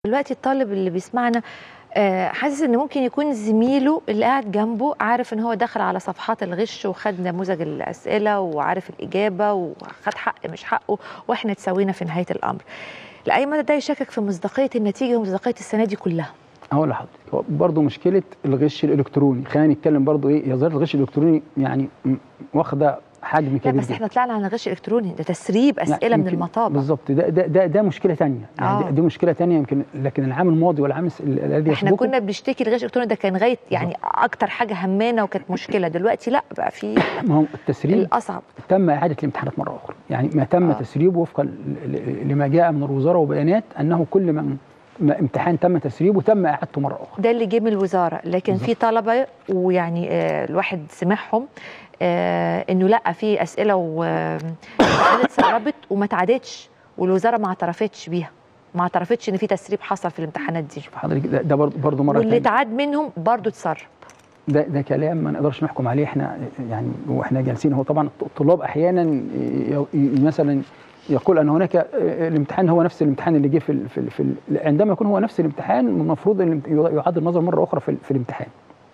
دلوقتي الطالب اللي بيسمعنا آه، حاسس ان ممكن يكون زميله اللي قاعد جنبه عارف ان هو دخل على صفحات الغش وخد نموذج الاسئله وعارف الاجابه وخد حق مش حقه واحنا تسوينا في نهايه الامر. لاي مدى ده يشكك في مصداقيه النتيجه ومصداقيه السنه دي كلها؟ هقول لحضرتك هو برضه مشكله الغش الالكتروني خلينا نتكلم برضه ايه هي ظاهره الغش الالكتروني يعني م- واخده حجم لا كبير بس جدا. احنا طلعنا عن الغش الالكتروني ده تسريب يعني اسئله من يمكن المطابع بالظبط ده ده ده, ده مشكله ثانيه يعني آه. دي, دي مشكله ثانيه يمكن لكن العام الماضي والعام الس- الذي احنا يسبقه كنا بنشتكي الغش الالكتروني ده كان غايه يعني اكتر حاجه همانا وكانت مشكله دلوقتي لا بقى في ما هو التسريب الاصعب تم اعاده الامتحانات مره اخرى يعني ما تم آه. آه. تسريبه وفقا ل- ل- لما جاء من الوزاره وبيانات انه كل من ما امتحان تم تسريبه تم اعادته مره اخرى ده اللي جه من الوزاره لكن في طلبه ويعني آه، الواحد سمعهم آه، انه لا في اسئله وامتحانات اتسربت وما اتعادتش والوزاره ما اعترفتش بيها ما اعترفتش ان في تسريب حصل في الامتحانات دي حضرتك ده, ده برضه برضه مره واللي تانية. اتعاد منهم برضه اتسرب ده ده كلام ما نقدرش نحكم عليه احنا يعني واحنا جالسين هو طبعا الطلاب احيانا ي- ي- مثلا يقول ان هناك اه، الامتحان هو نفس الامتحان اللي جه في ال في, ال في ال عندما يكون هو نفس الامتحان المفروض ان يعاد النظر مره اخرى في, ال- في الامتحان.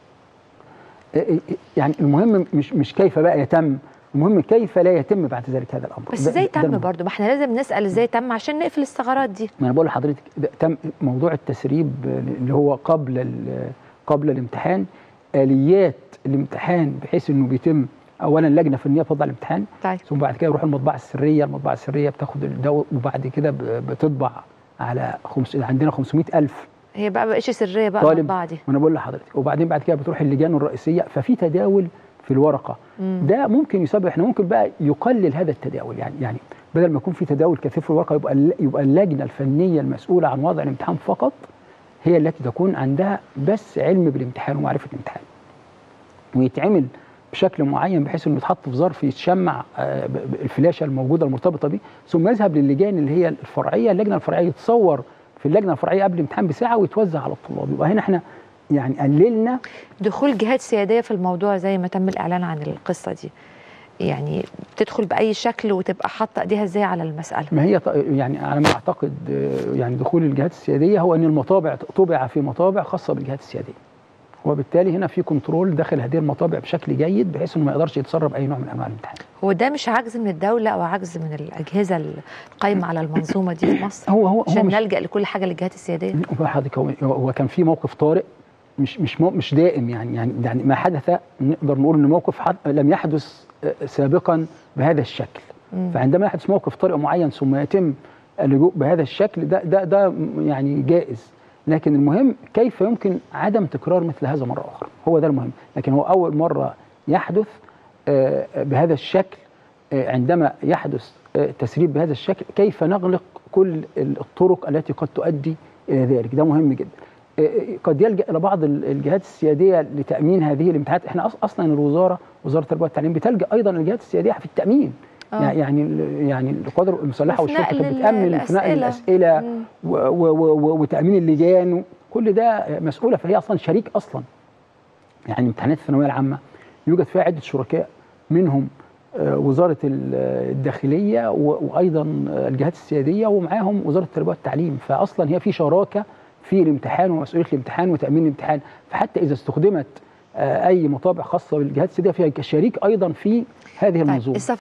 اه، اه، يعني المهم مش مش كيف بقى يتم المهم كيف لا يتم بعد ذلك هذا الامر بس ده- ازاي ده تم المهم. برضه ما احنا لازم نسال ازاي تم عشان نقفل الثغرات دي ما انا بقول لحضرتك ده تم موضوع التسريب اللي هو قبل ال- قبل الامتحان اليات الامتحان بحيث انه بيتم اولا لجنه فنيه بتضع الامتحان طيب ثم بعد كده يروح المطبعه السريه المطبعه السريه بتاخد الدواء وبعد كده ب- بتطبع على خمس عندنا 500 ألف هي بقى بقى شيء سريه بقى طالب المطبعه دي وانا بقول لحضرتك وبعدين بعد كده بتروح اللجان الرئيسيه ففي تداول في الورقه مم. ده ممكن يسبب احنا ممكن بقى يقلل هذا التداول يعني يعني بدل ما يكون في تداول كثير في الورقه يبقى الل- يبقى اللجنه الفنيه المسؤوله عن وضع الامتحان فقط هي التي تكون عندها بس علم بالامتحان ومعرفه الامتحان ويتعمل بشكل معين بحيث انه يتحط في ظرف يتشمع آه، ب- ب- الفلاشه الموجوده المرتبطه به ثم يذهب للجان اللي هي الفرعيه اللجنه الفرعيه يتصور في اللجنه الفرعيه قبل الامتحان بساعه ويتوزع على الطلاب يبقى هنا احنا يعني قللنا دخول جهات سياديه في الموضوع زي ما تم الاعلان عن القصه دي يعني تدخل باي شكل وتبقى حاطه ايديها ازاي على المساله ما هي ط- يعني على ما اعتقد آه، يعني دخول الجهات السياديه هو ان المطابع طبع في مطابع خاصه بالجهات السياديه وبالتالي هنا في كنترول داخل هذه المطابع بشكل جيد بحيث انه ما يقدرش يتسرب اي نوع من انواع الامتحان هو ده مش عجز من الدوله او عجز من الاجهزه القايمه على المنظومه دي في مصر هو هو هو عشان مش نلجا لكل حاجه للجهات السياديه هو حضرتك هو, هو كان في موقف طارئ مش مش مو مش دائم يعني يعني يعني ما حدث نقدر نقول ان موقف حد لم يحدث آه، سابقا بهذا الشكل مم. فعندما يحدث موقف طارئ معين ثم يتم اللجوء بهذا الشكل ده ده ده يعني جائز لكن المهم كيف يمكن عدم تكرار مثل هذا مره اخرى هو ده المهم لكن هو اول مره يحدث آه، بهذا الشكل آه، عندما يحدث آه، تسريب بهذا الشكل كيف نغلق كل الطرق التي قد تؤدي الى ذلك ده مهم جدا آه، قد يلجا الى بعض ال- الجهات السياديه لتامين هذه الامتحانات احنا أص- اصلا الوزاره وزاره التربيه والتعليم بتلجا ايضا الجهات السياديه في التامين آه. يعني يعني ال- يعني القوات المسلحه وفي والشرطه نقل كانت ال- بتامن في نقل الأسئلة. الاسئله مم. و- و- و- و- وتامين اللجان كل ده مسؤوله فهي اصلا شريك اصلا يعني امتحانات الثانويه العامه يوجد فيها عده شركاء منهم آه، وزاره ال- الداخليه و- وايضا آه، الجهات السياديه ومعاهم وزاره التربيه والتعليم فاصلا هي في شراكه في الامتحان ومسؤوليه الامتحان وتامين الامتحان فحتى اذا استخدمت آه، اي مطابع خاصه بالجهات السياديه فيها شريك ايضا في هذه طيب المنظومه الصف